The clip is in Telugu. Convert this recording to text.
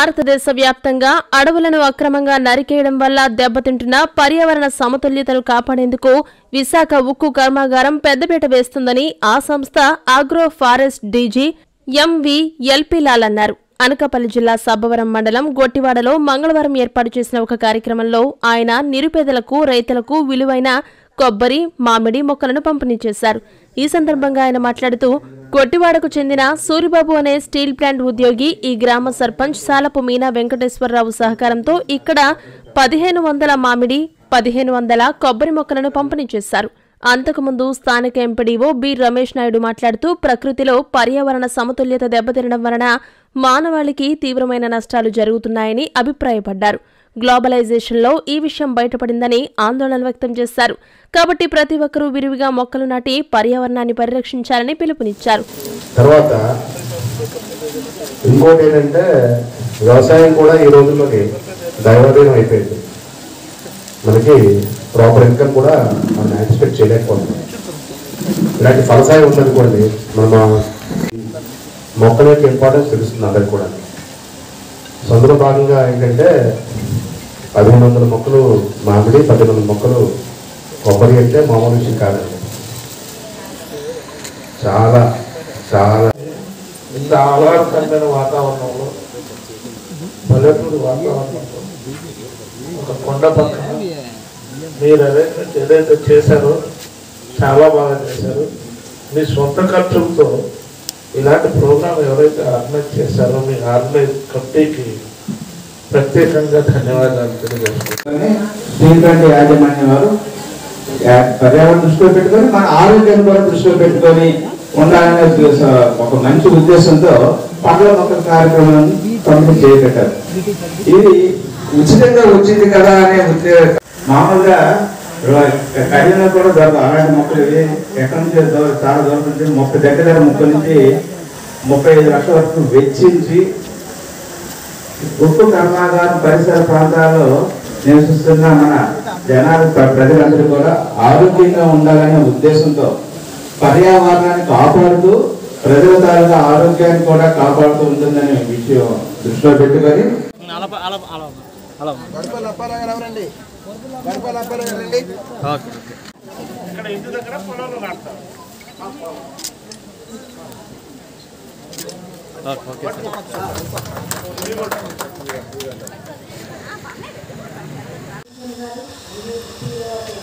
భారతదేశ వ్యాప్తంగా అడవులను అక్రమంగా నరికేయడం వల్ల దెబ్బతింటున్న పర్యావరణ సమతుల్యతను కాపాడేందుకు విశాఖ ఉక్కు కర్మాగారం పెద్దపీట వేస్తుందని ఆ సంస్థ agro forest D G M V L P Lal అన్నారు అనకాపల్లి జిల్లా సబ్బవరం మండలం గొట్టివాడలో మంగళవారం ఏర్పాటు చేసిన ఒక కార్యక్రమంలో ఆయన నిరుపేదలకు రైతులకు విలువైన కొబ్బరి మామిడి మొక్కలను పంపిణీ చేశారు ఈ సందర్భంగా ఆయన మాట్లాడుతూ గొట్టివాడకు చెందిన సూరిబాబు అనే స్టీల్ ప్లాంట్ ఉద్యోగి ఈ గ్రామ సర్పంచ్ సాలపు మీనా వెంకటేశ్వరరావు సహకారంతో ఇక్కడ పదిహేను వందల మామిడి పదిహేను వందల కొబ్బరి మొక్కలను పంపిణీ చేశారు అంతకుముందు స్థానిక ఎంపీడీఓ బి రమేష్ నాయుడు మాట్లాడుతూ ప్రకృతిలో పర్యావరణ సమతుల్యత దెబ్బతినడం వలన మానవాళికి తీవ్రమైన నష్టాలు జరుగుతున్నాయని అభిప్రాయపడ్డారు గ్లోబలైజేషన్లో ఈ విషయం బయటపడిందని ఆందోళన వ్యక్తం చేశారు కాబట్టి ప్రతి ఒక్కరూ విరివిగా మొక్కలు నాటి పర్యావరణాన్ని పరిరక్షించాలని పిలుపునిచ్చారు తర్వాత ఇంకోటి ఏంటంటే వ్యవసాయం కూడా ఈ రోజుల్లోకి దైవాధీనం అయిపోయింది మనకి ప్రాపర్ ఇన్కమ్ కూడా మనం ఎక్స్పెక్ట్ చేయలేకపోతున్నాం ఇలాంటి ఫలసాయం ఉందనుకోండి మనం ఆ మొక్కల యొక్క ఇంపార్టెన్స్ తెలుస్తుంది అందరికి కూడా సో అందులో భాగంగా ఏంటంటే పదిహేను వందల మొక్కలు మామిడి పదిహేను వందల మొక్కలు కొబ్బరి అంటే మామూలు విషయం కాదండి చాలా చాలా ఇంత ఆహ్లాదకరమైన వాతావరణంలో పల్లెటూరు వాతావరణంలో ఒక కొండ పక్కన మీరు అరేంజ్మెంట్ ఏదైతే చేశారో చాలా బాగా చేశారు మీ సొంత ఖర్చులతో ఇలాంటి ప్రోగ్రాం ఎవరైతే ఆర్గనైజ్ చేశారో మీ ఆర్గనైజ్ కమిటీకి ప్రత్యేకంగా ధన్యవాదాలు తెలియజేస్తున్నాను స్టీల్ ప్లాంట్ యాజమాన్యం వారు యా- పర్యావరణ దృష్టిలో పెట్టుకొని మన ఆరోగ్యాన్ని కూడా దృష్టిలో పెట్టుకొని ఉండాలనే ఉద్దేశం ఒక మంచి ఉద్దేశంతో పండ్ల మొక్కల కార్యక్రమం పంపిణీ చేపట్టారు ఇది ఉచితంగా వచ్చింది కదా అనే ఉద్దేశం మామూలుగా కడిగిన కూడా దొరకదు అలాంటి మొక్కలు ఇవి ఎక్కడి నుంచి దూరం చాలా దూరం నుంచి ముప్పై దగ్గర దగ్గర ముప్పై నుంచి ముప్పై ఐదు లక్షల వరకు వెచ్చించి ఉప్పు కర్మాగారం పరిసర ప్రాంతాల్లో నివసిస్తున్న మన జనాలు ప్ర- ప్రజలందరూ కూడా ఆరోగ్యంగా ఉండాలనే ఉద్దేశంతో పర్యావరణాన్ని కాపాడుతూ ప్రజల తాలూకా ఆరోగ్యాన్ని కూడా కాపాడుతూ ఉంటుందనే విషయం దృష్టిలో పెట్టుకొని గడపల అప్పారావు గారు ఎవరండి గడపల అప్పారావు గారు రండి ఇక్కడ ఇంటి దగ్గర పొలంలో నాటుతారు గారు